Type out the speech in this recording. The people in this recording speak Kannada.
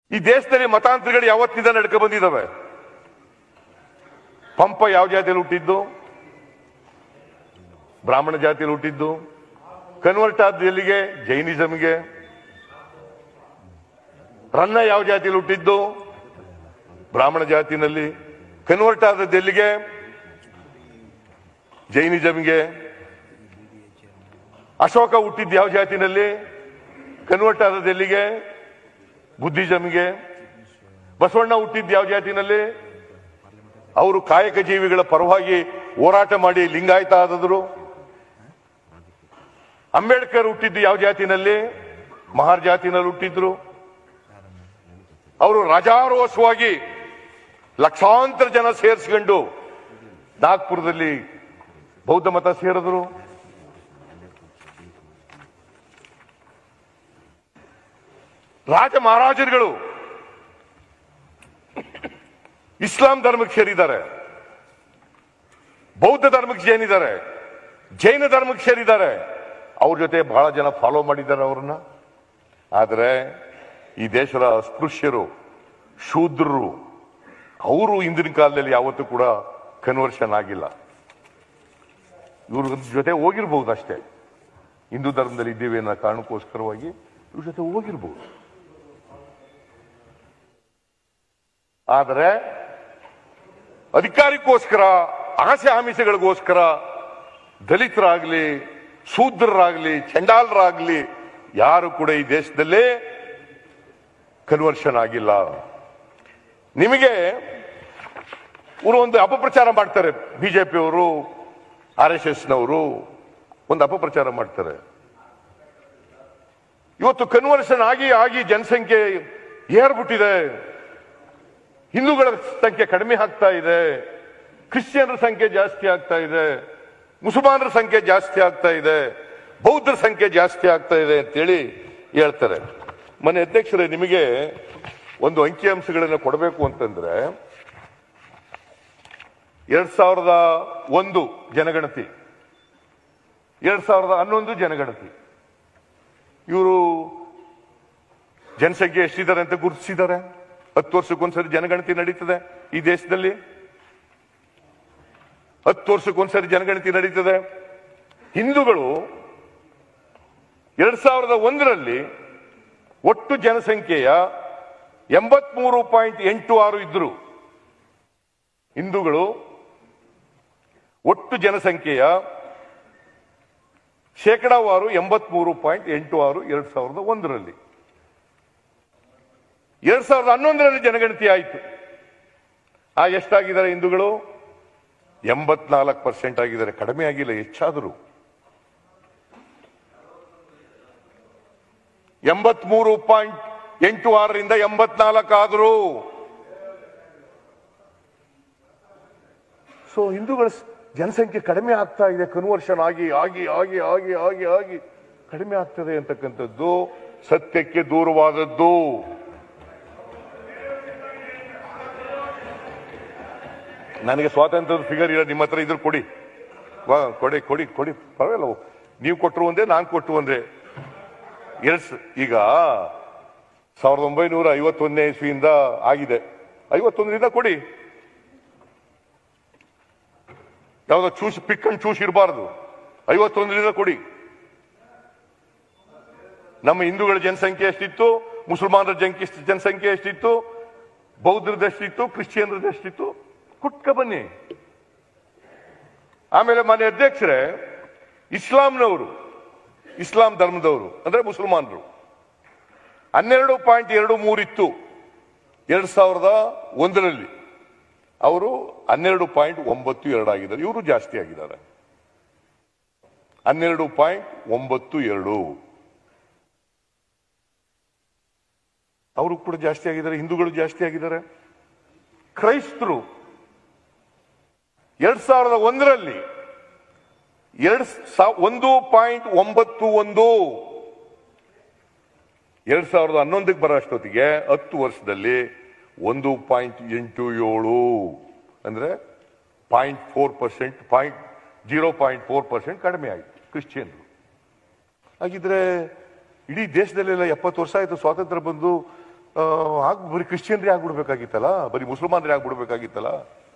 ಈ ದೇಶದಲ್ಲಿ ಮತಾಂತರಗಳು ಯಾವತ್ತಿಂದ ನಡ್ಕ ಬಂದಿದ್ದಾವೆ ಪಂಪ ಯಾವ ಜಾತಿಯಲ್ಲಿ ಹುಟ್ಟಿದ್ದು ಬ್ರಾಹ್ಮಣ ಜಾತಿಯಲ್ಲಿ ಹುಟ್ಟಿದ್ದು ಕನ್ವರ್ಟ್ ಆದ ಎಲ್ಲಿಗೆ ಜೈನಿಸಮ್ಗೆ ರನ್ನ ಯಾವ ಜಾತಿಯಲ್ಲಿ ಹುಟ್ಟಿದ್ದು ಬ್ರಾಹ್ಮಣ ಜಾತಿನಲ್ಲಿ ಕನ್ವರ್ಟ್ ಆದದ್ದು ಎಲ್ಲಿಗೆ ಜೈನಿಸಮ್ಗೆ ಅಶೋಕ ಹುಟ್ಟಿದ್ದು ಯಾವ ಜಾತಿನಲ್ಲಿ ಕನ್ವರ್ಟ್ ಆದದ್ದು ಎಲ್ಲಿಗೆ ಬುದ್ಧಿಸಮ್ಗೆ ಬಸವಣ್ಣ ಹುಟ್ಟಿದ್ದು ಯಾವ ಜಾತಿನಲ್ಲಿ ಅವರು ಕಾಯಕ ಜೀವಿಗಳ ಪರವಾಗಿ ಹೋರಾಟ ಮಾಡಿ ಲಿಂಗಾಯತ ಆದದ್ರು ಅಂಬೇಡ್ಕರ್ ಹುಟ್ಟಿದ್ದು ಯಾವ ಜಾತಿನಲ್ಲಿ ಮಹಾರ್ ಜಾತಿನಲ್ಲಿ ಹುಟ್ಟಿದ್ರು ಅವರು ರಾಜಾರೋಷವಾಗಿ ಲಕ್ಷಾಂತರ ಜನ ಸೇರಿಸ್ಕೊಂಡು ನಾಗ್ಪುರದಲ್ಲಿ ಬೌದ್ಧ ಮತ ಸೇರಿದ್ರು ರಾಜ ಮಹಾರಾಜರುಗಳು ಇಸ್ಲಾಂ ಧರ್ಮಕ್ಕೆ ಸೇರಿದ್ದಾರೆ ಬೌದ್ಧ ಧರ್ಮಕ್ಕೆ ಸೇರಿದ್ದಾರೆ ಜೈನ ಧರ್ಮಕ್ಕೆ ಸೇರಿದ್ದಾರೆ ಅವ್ರ ಜೊತೆ ಬಹಳ ಜನ ಫಾಲೋ ಮಾಡಿದ್ದಾರೆ ಅವ್ರನ್ನ ಆದರೆ ಈ ದೇಶದ ಅಸ್ಪೃಶ್ಯರು ಶೂದ್ರರು ಅವರು ಹಿಂದಿನ ಕಾಲದಲ್ಲಿ ಯಾವತ್ತೂ ಕೂಡ ಕನ್ವರ್ಷನ್ ಆಗಿಲ್ಲ ಇವ್ರ ಜೊತೆ ಹೋಗಿರ್ಬಹುದು ಅಷ್ಟೇ ಹಿಂದೂ ಧರ್ಮದಲ್ಲಿ ಇದ್ದೀವಿ ಅನ್ನೋ ಕಾರಣಕ್ಕೋಸ್ಕರವಾಗಿ ಇವ್ರ ಜೊತೆ ಹೋಗಿರ್ಬಹುದು ಆದರೆ ಅಧಿಕಾರಕ್ಕೋಸ್ಕರ ಆಸೆ ಆಮಿಷಗಳಿಗೋಸ್ಕರ ದಲಿತರಾಗ್ಲಿ ಶೂದ್ರರಾಗ್ಲಿ ಚಂಡಾಲರಾಗ್ಲಿ ಯಾರು ಕೂಡ ಈ ದೇಶದಲ್ಲೇ ಕನ್ವರ್ಷನ್ ಆಗಿಲ್ಲ ನಿಮಗೆ ಇವರು ಒಂದು ಅಪಪ್ರಚಾರ ಮಾಡ್ತಾರೆ ಬಿಜೆಪಿಯವರು ಆರ್ ಎಸ್ ಎಸ್ನವರು ಒಂದು ಅಪಪ್ರಚಾರ ಮಾಡ್ತಾರೆ ಇವತ್ತು ಕನ್ವರ್ಷನ್ ಆಗಿ ಆಗಿ ಜನಸಂಖ್ಯೆ ಏರ್ಬಿಟ್ಟಿದೆ ಹಿಂದೂಗಳ ಸಂಖ್ಯೆ ಕಡಿಮೆ ಆಗ್ತಾ ಇದೆ ಕ್ರಿಶ್ಚಿಯನ್ರ ಸಂಖ್ಯೆ ಜಾಸ್ತಿ ಆಗ್ತಾ ಇದೆ ಮುಸಲ್ಮಾನರ ಸಂಖ್ಯೆ ಜಾಸ್ತಿ ಆಗ್ತಾ ಇದೆ ಬೌದ್ಧರ ಸಂಖ್ಯೆ ಜಾಸ್ತಿ ಆಗ್ತಾ ಇದೆ ಅಂತೇಳಿ ಹೇಳ್ತಾರೆ ಮನೆ ಅಧ್ಯಕ್ಷರೇ ನಿಮಗೆ ಒಂದು ಅಂಕಿಅಂಶಗಳನ್ನು ಕೊಡಬೇಕು ಅಂತಂದ್ರೆ ಎರಡ್ ಸಾವಿರದ ಒಂದು ಜನಗಣತಿ ಎರಡ್ ಸಾವಿರದ ಹನ್ನೊಂದು ಜನಗಣತಿ ಇವರು ಜನಸಂಖ್ಯೆ ಎಷ್ಟಿದ್ದಾರೆ ಅಂತ ಗುರುತಿಸಿದ್ದಾರೆ ಹತ್ತು ವರ್ಷಕ್ಕೊಂದ್ಸರಿ ಜನಗಣತಿ ನಡೀತದೆ ಈ ದೇಶದಲ್ಲಿ ಹತ್ತು ವರ್ಷಕ್ಕೊಂದ್ಸರಿ ಜನಗಣತಿ ನಡೀತದೆ ಹಿಂದೂಗಳು ಎರಡ್ ಸಾವಿರದ ಒಂದರಲ್ಲಿ ಒಟ್ಟು ಜನಸಂಖ್ಯೆಯ ಎಂಬತ್ಮೂರು ಪಾಯಿಂಟ್ ಎಂಟು ಆರು ಇದ್ರು ಹಿಂದೂಗಳು ಒಟ್ಟು ಜನಸಂಖ್ಯೆಯ ಶೇಕಡಾವಾರು ಎಂಬತ್ಮೂರು ಪಾಯಿಂಟ್ ಎಂಟು ಆರು ಎರಡ್ ಸಾವಿರದ ಒಂದರಲ್ಲಿ ಎರಡ್ ಸಾವಿರದ ಹನ್ನೊಂದರಲ್ಲಿ ಜನಗಣತಿ ಆಯಿತು ಆ ಎಷ್ಟಾಗಿದ್ದಾರೆ ಹಿಂದೂಗಳು ಎಂಬತ್ನಾಲ್ಕು ಪರ್ಸೆಂಟ್ ಆಗಿದ್ದಾರೆ ಕಡಿಮೆ ಆಗಿಲ್ಲ ಹೆಚ್ಚಾದರೂ ಎಂಬತ್ಮೂರು ಪಾಯಿಂಟ್ ಎಂಟು ಆರರಿಂದ ಎಂಬತ್ನಾಲ್ಕು ಆದರೂ ಸೊ ಹಿಂದೂಗಳ ಸ್- ಜನಸಂಖ್ಯೆ ಕಡಿಮೆ ಆಗ್ತಾ ಇದೆ ಕನ್ವರ್ಷನ್ ಆಗಿ ಆಗಿ ಆಗಿ ಆಗಿ ಆಗಿ ಆಗಿ ಕಡಿಮೆ ಆಗ್ತದೆ ಅಂತಕ್ಕಂಥದ್ದು ಸತ್ಯಕ್ಕೆ ದೂರವಾದದ್ದು ನನಗೆ ಸ್ವಾತಂತ್ರ್ಯದ ಫಿಗರ್ ಇಲ್ಲ ನಿಮ್ಮ ಹತ್ರ ಇದ್ರ ಕೊಡಿ ವಾ ಕೊಡಿ ಕೊಡಿ ಕೊಡಿ ಪರವಾಗಿಲ್ಲ ನೀವು ಕೊಟ್ಟರು ಒಂದೇ ನಾನು ಕೊಟ್ಟು ಒಂದೇ ಎರಡ್ ಸ- ಈಗ ಸಾವಿರದ ಒಂಬೈನೂರ ಐವತ್ತೊಂದನೇ ಇಸ್ವಿಯಿಂದ ಆಗಿದೆ ಐವತ್ತೊಂದರಿಂದ ಕೊಡಿ ಯಾವ್ದೋ ಚೂಸ್ ಪಿಕ್ ಅಂಡ್ ಚೂಸ್ ಇರಬಾರ್ದು ಐವತ್ತೊಂದರಿಂದ ಕೊಡಿ ನಮ್ಮ ಹಿಂದೂಗಳ ಜನಸಂಖ್ಯೆ ಎಷ್ಟಿತ್ತು ಮುಸಲ್ಮಾನರ ಜನಕ್ಕೆ ಜನಸಂಖ್ಯೆ ಎಷ್ಟಿತ್ತು ಬೌದ್ಧರದ್ದು ಎಷ್ಟಿತ್ತು ಕ್ರಿಶ್ಚಿಯನ್ರದ್ದು ಎಷ್ಟಿತ್ತು ಕುಟ್ಕ ಬನ್ನಿ ಆಮೇಲೆ ಮನೆ ಅಧ್ಯಕ್ಷರೇ ಇಸ್ಲಾಂನವರು ಇಸ್ಲಾಂ ಧರ್ಮದವರು ಅಂದ್ರೆ ಮುಸಲ್ಮಾನರು ಹನ್ನೆರಡು ಪಾಯಿಂಟ್ ಎರಡು ಮೂರಿತ್ತು ಎರಡ್ ಸಾವಿರದ ಒಂದರಲ್ಲಿ ಅವರು ಹನ್ನೆರಡು ಪಾಯಿಂಟ್ ಒಂಬತ್ತು ಎರಡು ಆಗಿದ್ದಾರೆ ಇವರು ಜಾಸ್ತಿ ಆಗಿದ್ದಾರೆ ಹನ್ನೆರಡು ಪಾಯಿಂಟ್ ಒಂಬತ್ತು ಎರಡು ಅವರು ಕೂಡ ಜಾಸ್ತಿ ಆಗಿದ್ದಾರೆ ಹಿಂದೂಗಳು ಜಾಸ್ತಿ ಆಗಿದ್ದಾರೆ ಕ್ರೈಸ್ತರು ಎರಡ್ ಸಾವಿರದ ಒಂದರಲ್ಲಿ ಎರಡ್ ಸಾ- ಒಂದು ಪಾಯಿಂಟ್ ಒಂಬತ್ತು ಒಂದು ಎರಡ್ ಸಾವಿರದ ಹನ್ನೊಂದಕ್ಕೆ ಬರೋ ಅಷ್ಟೊತ್ತಿಗೆ ಹತ್ತು ವರ್ಷದಲ್ಲಿ ಒಂದು ಪಾಯಿಂಟ್ ಎಂಟು ಏಳು ಅಂದ್ರೆ point four percent point zero point four percent ಕಡಿಮೆ ಆಯಿತು ಕ್ರಿಶ್ಚಿಯನ್ರು ಹಾಗಿದ್ರೆ ಇಡೀ ದೇಶದಲ್ಲೆಲ್ಲ ಎಪ್ಪತ್ತು ವರ್ಷ ಆಯಿತು ಸ್ವಾತಂತ್ರ್ಯ ಬಂದು ಆ, ಆಗ್ ಬರೀ ಕ್ರಿಶ್ಚಿಯನ್ರೇ ಆಗ್ಬಿಡ್ಬೇಕಾಗಿತ್ತಲ್ಲ ಬರೀ ಮುಸಲ್ಮಾನರೇ ಆಗ್ಬಿಡ್ಬೇಕಾಗಿತ್ತಲ್ಲ